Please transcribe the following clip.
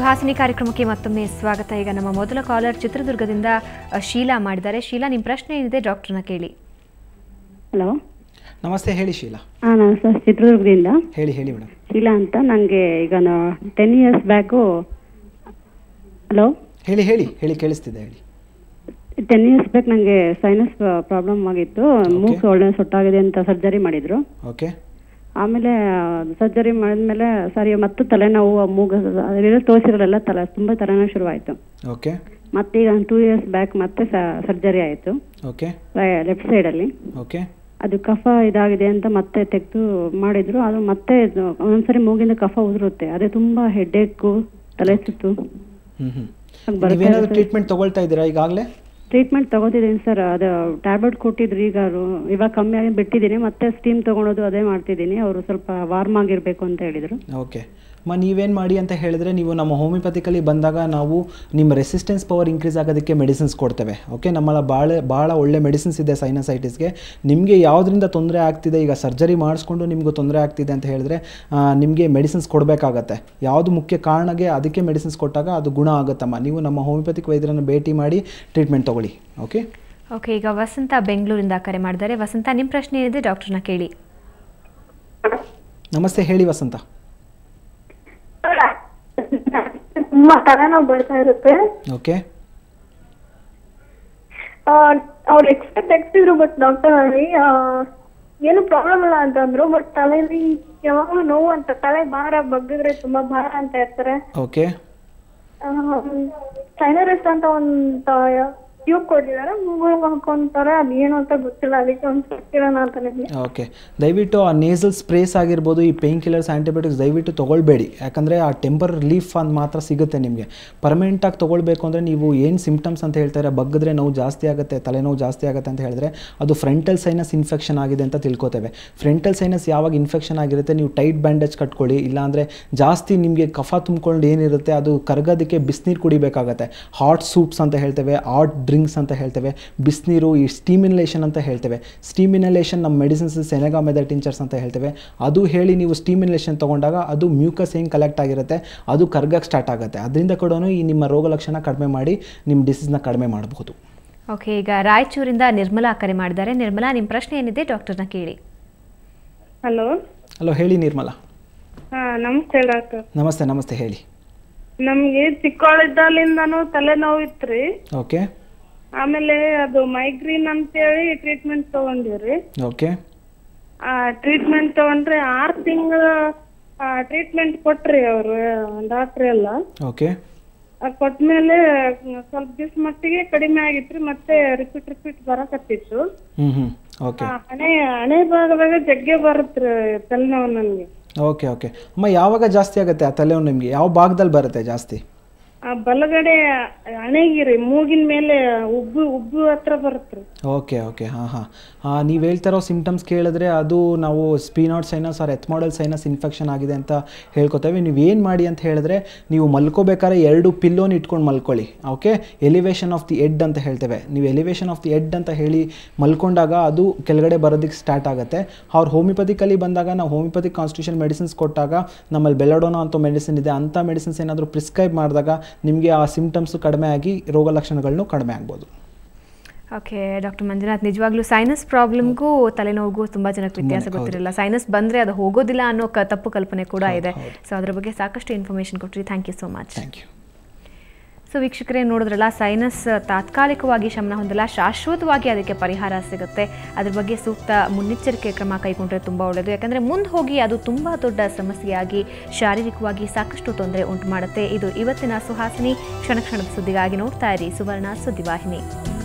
ಸುಹಾಸಿನಿ ಕಾರ್ಯಕ್ರಮಕ್ಕೆ ಮತ್ತೊಮ್ಮೆ ಸ್ವಾಗತ ಈಗ ನಮ್ಮ ಮೊದಲ ಕಾಲರ್ ಚಿತ್ರದುರ್ಗದಿಂದ ಅ, ಶೀಲಾ ಮಾಡಿದ್ದಾರೆ ಶೀಲಾ ನಿಮ್ಮ ಪ್ರಶ್ನೆ ಏನಿದೆ ಡಾಕ್ಟರ್ನ ಕೇಳಿ ಹಲೋ ನಮಸ್ತೆ ಹೇಳಿ ಶೀಲಾ ಹಾಂ ನಾನು ಸರ್ ಚಿತ್ರದುರ್ಗದಿಂದ ಹೇಳಿ ಹೇಳಿ ಮೇಡಮ್ ಶೀಲಾ ಅಂತ ನನಗೆ ಈಗ ಟೆನ್ ಇಯರ್ಸ್ ಬ್ಯಾಕು ಹಲೋ ಹೇಳಿ ಹೇಳಿ ಹೇಳಿ ಕೇಳಿಸ್ತಿದೆ ಹೇಳಿ ಟೆನ್ ಇಯರ್ಸ್ ಬ್ಯಾಕ್ ನನಗೆ ಸೈನಸ್ ಪ್ರಾಬ್ಲಮ್ ಆಗಿತ್ತು ಮೂಗು ಒಳ್ಳೆ ಸೊಟ್ಟಾಗಿದೆ ಅಂತ ಸರ್ಜರಿ ಮಾಡಿದ್ರು ಓಕೆ ಆಮೇಲೆ ಸರ್ಜರಿ ಮಾಡಿದ್ಮೇಲೆ ಸರಿ ಮತ್ತೆ ತಲೆನೋವು ಮೂಗು ಅದೆಲ್ಲ ತೋರಿಸಿರಲ್ಲ ತಲೆ ತುಂಬ ತಲೆನೋವು ಶುರುವಾಯಿತು ಓಕೆ ಮತ್ತೆ ಈಗ ಟೂ ಇಯರ್ಸ್ ಬ್ಯಾಕ್ ಮತ್ತೆ ಸರ್ಜರಿ ಆಯಿತು ಓಕೆ ಲೆಫ್ಟ್ ಸೈಡಲ್ಲಿ ಓಕೆ ಅದು ಕಫ ಇದಾಗಿದೆ ಅಂತ ಮತ್ತೆ ತೆಗೆದು ಮಾಡಿದ್ರು ಅದು ಮತ್ತೆ ಇದು ಒಂದೊಂದ್ಸರಿ ಮೂಗಿಂದ ಕಫ ಉದುರುತ್ತೆ ಅದೇ ತುಂಬಾ ಹೆಡ್ಏಕು ತಲೆ ಸುತ್ತು ಹ್ಞೂ ಹ್ಞೂ ಹಾಗ್ ಬರ್ತಾ ನೀವೇನಾದರೂ ಇರುತ್ತೆ. ಟ್ರೀಟ್ಮೆಂಟ್ ತೊಗೊಳ್ತಾ ಇದ್ದೀರಾ ಈಗಾಗಲೇ ಟ್ರೀಟ್ಮೆಂಟ್ ತಗೋತಿದ್ದೀನಿ ಸರ್ ಅದು ಟ್ಯಾಬ್ಲೆಟ್ ಕೊಟ್ಟಿದ್ರು ಈಗ ಅವರು ಇವಾಗ ಕಮ್ಮಿ ಆಗಿ ಬಿಟ್ಟಿದ್ದೀನಿ ಮತ್ತೆ ಸ್ಟೀಮ್ ತಗೊಳೋದು ಅದೇ ಮಾಡ್ತಿದ್ದೀನಿ ಅವರು ಸ್ವಲ್ಪ ವಾರ್ಮ್ ಆಗಿರ್ಬೇಕು ಅಂತ ಹೇಳಿದ್ರು ಓಕೆ ಮ ನೀವೇನು ಮಾಡಿ ಅಂತ ಹೇಳಿದ್ರೆ ನೀವು ನಮ್ಮ ಹೋಮಿಯೋಪತಿಕಲ್ಲಿ ಬಂದಾಗ ನಾವು ನಿಮ್ಮ ರೆಸಿಸ್ಟೆನ್ಸ್ ಪವರ್ ಇನ್ಕ್ರೀಸ್ ಆಗೋದಕ್ಕೆ ಮೆಡಿಸಿನ್ಸ್ ಕೊಡ್ತೇವೆ ಓಕೆ ನಮ್ಮಲ್ಲ ಭಾಳ ಭಾಳ ಒಳ್ಳೆ ಮೆಡಿಸಿನ್ಸ್ ಇದೆ ಸೈನಸೈಟಿಸ್ಗೆ ನಿಮಗೆ ಯಾವುದರಿಂದ ತೊಂದರೆ ಆಗ್ತಿದೆ ಈಗ ಸರ್ಜರಿ ಮಾಡಿಸ್ಕೊಂಡು ನಿಮಗೂ ತೊಂದರೆ ಆಗ್ತಿದೆ ಅಂತ ಹೇಳಿದ್ರೆ ನಿಮಗೆ ಮೆಡಿಸಿನ್ಸ್ ಕೊಡಬೇಕಾಗತ್ತೆ ಯಾವುದು ಮುಖ್ಯ ಕಾರಣಕ್ಕೆ ಅದಕ್ಕೆ ಮೆಡಿಸಿನ್ಸ್ ಕೊಟ್ಟಾಗ ಅದು ಗುಣ ಆಗುತ್ತಮ್ಮ ನೀವು ನಮ್ಮ ಹೋಮಿಯೋಪತಿಕ್ ವೈದ್ಯರನ್ನು ಭೇಟಿ ಮಾಡಿ ಟ್ರೀಟ್ಮೆಂಟ್ ತೊಗೊಳ್ಳಿ ಓಕೆ ಓಕೆ ಈಗ ವಸಂತ ಬೆಂಗಳೂರಿಂದ ಕರೆ ಮಾಡಿದ್ದಾರೆ ವಸಂತ ನಿಮ್ಮ ಪ್ರಶ್ನೆ ಏನಿದೆ ಡಾಕ್ಟರ್ನ ಕೇಳಿ ನಮಸ್ತೆ ಹೇಳಿ ವಸಂತ ತುಂಬಾ ತಲೆನೋವು ಬರ್ತಾ ಇರುತ್ತೆ ಓಕೆ ಅವ್ರು ಎಕ್ಸ್ರೇ ತೆಗ್ಸಿದ್ರು ಬಟ್ ಡಾಕ್ಟರ್ ಅಲ್ಲಿ ಆ, ಏನು ಪ್ರಾಬ್ಲಮ್ ಇಲ್ಲ ಅಂತಂದ್ರು ಬಟ್ ತಲೆಲಿ ಯಾವಾಗಲೂ ನೋವು ಅಂತ ತಲೆ ಭಾರ ಬಗ್ಗಿದ್ರೆ ತುಂಬಾ ಭಾರ ಅಂತ ಇರ್ತಾರೆ ಓಕೆ ಸೈನರಿಸ್ಟ್ ಅಂತ ಒಂದು ಟ್ಯೂಬ್ ಕೊಟ್ಟಿದ್ದಾರೆ ಮೂಗು ಹಾಕೊಂತಾರೆ ಅದು ಏನು ಅಂತ ಗೊತ್ತಿಲ್ಲ ಅದಕ್ಕೆ ಒಂದು ಕೇಳೋಣ ಅಂತ ನಿಮ್ಗೆ ಓಕೆ ದಯವಿಟ್ಟು ಆ ನೇಸಲ್ ಸ್ಪ್ರೇಸ್ ಆಗಿರ್ಬೋದು ಈ ಪೇನ್ ಕಿಲ್ಲರ್ಸ್ ಆ್ಯಂಟಿಬಯೋಟಿಕ್ಸ್ ದಯವಿಟ್ಟು ತೊಗೊಳ್ಬೇಡಿ ಯಾಕಂದರೆ ಆ ಟೆಂಪರ್ ರಿಲೀಫ್ ಅಂತ ಮಾತ್ರ ಸಿಗುತ್ತೆ ನಿಮಗೆ ಪರ್ಮನೆಂಟಾಗಿ ತೊಗೊಳ್ಬೇಕು ಅಂದರೆ ನೀವು ಏನು ಸಿಮ್ಟಮ್ಸ್ ಅಂತ ಹೇಳ್ತಾರೆ ಬಗ್ಗಿದ್ರೆ ನೋವು ಜಾಸ್ತಿ ಆಗುತ್ತೆ ತಲೆನೋವು ಜಾಸ್ತಿ ಆಗುತ್ತೆ ಅಂತ ಹೇಳಿದ್ರೆ ಅದು ಫ್ರಂಟಲ್ ಸೈನಸ್ ಇನ್ಫೆಕ್ಷನ್ ಆಗಿದೆ ಅಂತ ತಿಳ್ಕೊತೇವೆ ಫ್ರಂಟಲ್ ಸೈನಸ್ ಯಾವಾಗ ಇನ್ಫೆಕ್ಷನ್ ಆಗಿರುತ್ತೆ ನೀವು ಟೈಟ್ ಬ್ಯಾಂಡೇಜ್ ಕಟ್ಕೊಳ್ಳಿ ಇಲ್ಲಾಂದರೆ ಜಾಸ್ತಿ ನಿಮಗೆ ಕಫ ತುಂಬ್ಕೊಂಡು ಏನಿರುತ್ತೆ ಅದು ಕರಗೋದಕ್ಕೆ ಬಿಸಿನೀರು ಕುಡಿಬೇಕಾಗತ್ತೆ ಹಾಟ್ ಸೂಪ್ಸ್ ಅಂತ ಹೇಳ್ತೇವೆ ಹಾಟ್ ಡ್ರಿಂಕ್ಸ್ ಅಂತ ಹೇಳ್ತೇವೆ ಬಿಸಿನೀರು ಈ ಸ್ಟೀಮ್ ಇನ್ಲೇಷನ್ ಅಂತ ಹೇಳ್ತೇವೆ ಸ್ಟೀಮ್ ಇನ್ಹಲೇಷನ್ ನಮ್ಮ ಮೆಡಿಸಿನ್ಸ್ ಸೆನೆಗಾ ಮೆದರ್ ಟಿಂಚರ್ಸ್ ಅಂತ ಹೇಳ್ತೇವೆ ಅದು ಹೇಳಿ ನೀವು ಸ್ಟೀಮ್ ಇನ್ಹಲೇಷನ್ ತೊಗೊಂಡಾಗ ಅದು ಮ್ಯೂಕಸ್ ಹೆಂಗೆ ಕಲೆಕ್ಟ್ ಆಗಿರುತ್ತೆ ಅದು ಕರ್ಗಕ್ಕೆ ಸ್ಟಾರ್ಟ್ ಆಗುತ್ತೆ ಅದರಿಂದ ಕೂಡ ಈ ನಿಮ್ಮ ರೋಗ ಲಕ್ಷಣ ಕಡಿಮೆ ಮಾಡಿ ನಿಮ್ಮ ಡಿಸೀಸ್ನ ಕಡಿಮೆ ಮಾಡಬಹುದು ಓಕೆ ಈಗ ರಾಯಚೂರಿಂದ ನಿರ್ಮಲಾ ಕರೆ ಮಾಡಿದ್ದಾರೆ ನಿರ್ಮಲಾ ನಿಮ್ಮ ಪ್ರಶ್ನೆ ಏನಿದೆ ಡಾಕ್ಟರ್ನ ಕೇಳಿ ಹಲೋ ಹಲೋ ಹೇಳಿ ನಿರ್ಮಲಾ ಹಾ ನಮಸ್ತೆ ಡಾಕ್ಟರ್ ನಮಸ್ತೆ ನಮಸ್ತೆ ಹೇಳಿ ನಮ್ಗೆ ಚಿಕ್ಕವಳಿದ್ದಾಲಿಂದನೂ ತಲೆನೋವು ಇತ್ರಿ ಓಕೆ ಆಮೇಲೆ ಅದು ಮೈಗ್ರೇನ್ ಅಂತೇಳಿ ಟ್ರೀಟ್ಮೆಂಟ್ ತಗೊಂಡಿವ್ರಿ ಓಕೆ ಆ ಟ್ರೀಟ್ಮೆಂಟ್ ತಗೊಂಡ್ರೆ ಆರ್ ತಿಂಗಳ ಟ್ರೀಟ್ಮೆಂಟ್ ಕೊಟ್ರಿ ಅವರು ಡಾಕ್ಟ್ರ್ ಎಲ್ಲ ಓಕೆ ಆ ಕೊಟ್ಮೇಲೆ ಸ್ವಲ್ಪ ದಿವ್ಸ ಮಟ್ಟಿಗೆ ಕಡಿಮೆ ಆಗಿತ್ರಿ ಮತ್ತೆ ರಿಪೀಟ್ ರಿಪೀಟ್ ಬರಕತ್ತಿತ್ತು ಹ್ಞೂ ಹ್ಞೂ ಓಕೆ ಆ, ಹಣೆ ಹಣೆ ಭಾಗದಾಗ ಜಗ್ಗೆ ಬರುತ್ರಿ ತಲೆನೋವು ನನ್ಗೆ ಓಕೆ ಓಕೆ ಅಮ್ಮ ಯಾವಾಗ ಜಾಸ್ತಿ ಆಗುತ್ತೆ ಆ ತಲೆನೋವು ನಿಮಗೆ ಯಾವ ಭಾಗದಲ್ಲಿ ಬರುತ್ತೆ ಜಾಸ್ತಿ ಆ ಬಲಗಡೆ ಹಣೆಗಿರಿ ಮೂಗಿನ ಮೇಲೆ ಉಬ್ಬು ಉಬ್ಬು ಹತ್ರ ಬರುತ್ರಿ ಓಕೆ ಓಕೆ ಹಾಂ ಹಾಂ ನೀವು ಹೇಳ್ತಾ ಇರೋ ಸಿಮ್ಟಮ್ಸ್ ಕೇಳಿದ್ರೆ ಅದು ನಾವು sphenoid sinus or ethmoidal sinus infection ಆಗಿದೆ ಅಂತ ಹೇಳ್ಕೊತೇವೆ ನೀವು ಏನು ಮಾಡಿ ಅಂತ ಹೇಳಿದ್ರೆ ನೀವು ಮಲ್ಕೋಬೇಕಾದ್ರೆ ಎರಡು ಪಿಲ್ಲೋನ್ ಇಟ್ಕೊಂಡು ಮಲ್ಕೊಳ್ಳಿ okay elevation of the head ಅಂತ ಹೇಳ್ತೇವೆ ನೀವು ಎಲಿವೇಶನ್ ಆಫ್ ದಿ ಎಡ್ ಅಂತ ಹೇಳಿ ಮಲ್ಕೊಂಡಾಗ ಅದು ಕೆಳಗಡೆ ಬರೋದಕ್ಕೆ ಸ್ಟಾರ್ಟ್ ಆಗುತ್ತೆ ಅವ್ರು ಹೋಮಿಯೋಪತಿಕಲ್ಲಿ ಬಂದಾಗ ನಾವು ಹೋಮಿಯೋಪತಿಕ್ ಕಾನ್ಸ್ಟಿಟ್ಯೂಷನ್ ಮೆಡಿಸಿನ್ಸ್ ಕೊಟ್ಟಾಗ ನಮ್ಮಲ್ಲಿ ಬೆಲಡೋನೋ ಅಂತ ಮೆಡಿಸಿನ್ ಇದೆ ಅಂಥ ಮೆಡಿಸಿನ್ಸ್ ಏನಾದರೂ ಪ್ರಿಸ್ಕ್ರೈಬ್ ಮಾಡಿದಾಗ ನಿಮಗೆ ಆ ಸಿಮ್ಟಮ್ಸು ಕಡಿಮೆ ಆಗಿ ರೋಗ ಲಕ್ಷಣಗಳನ್ನು ಕಡಿಮೆ ಆಗ್ಬೋದು ಓಕೆ ಡಾಕ್ಟರ್ ಮಂಜುನಾಥ್ ನಿಜವಾಗ್ಲೂ ಸೈನಸ್ ಪ್ರಾಬ್ಲಮ್ಗೂ ತಲೆನೋವಿಗೂ ತುಂಬ ಜನಕ್ಕೆ ವ್ಯತ್ಯಾಸ ಹೌದು. ಗೊತ್ತಿರಲ್ಲ ಸೈನಸ್ ಬಂದರೆ ಅದು ಹೋಗೋದಿಲ್ಲ ಅನ್ನೋ ಕ ತಪ್ಪು ಕಲ್ಪನೆ ಕೂಡ ಹೌದು, ಇದೆ ಹೌದು. ಸೊ ಅದ್ರ ಬಗ್ಗೆ ಸಾಕಷ್ಟು ಇನ್ಫಾರ್ಮೇಷನ್ ಕೊಟ್ರಿ thank you so much thank you so ವೀಕ್ಷಕರೇ ನೋಡಿದ್ರಲ್ಲ ಸೈನಸ್ ತಾತ್ಕಾಲಿಕವಾಗಿ ಶಮನ ಹೊಂದಲ್ಲ ಶಾಶ್ವತವಾಗಿ ಅದಕ್ಕೆ ಪರಿಹಾರ ಸಿಗುತ್ತೆ ಅದ್ರ ಬಗ್ಗೆ ಸೂಕ್ತ ಮುನ್ನೆಚ್ಚರಿಕೆ ಕ್ರಮ ಕೈಗೊಂಡ್ರೆ ತುಂಬ ಒಳ್ಳೆಯದು ಯಾಕಂದರೆ ಮುಂದೆ ಹೋಗಿ ಅದು ತುಂಬ ದೊಡ್ಡ ಸಮಸ್ಯೆಯಾಗಿ ಶಾರೀರಿಕವಾಗಿ ಸಾಕಷ್ಟು ತೊಂದರೆ ಉಂಟು ಮಾಡುತ್ತೆ ಇದು ಇವತ್ತಿನ ಸುಹಾಸಿನಿ ಕ್ಷಣ ಕ್ಷಣದ ಸುದ್ದಿಗಾಗಿ ನೋಡ್ತಾ ಇರಿ ಸುವರ್ಣ ಸುದ್ದಿವಾಹಿನಿ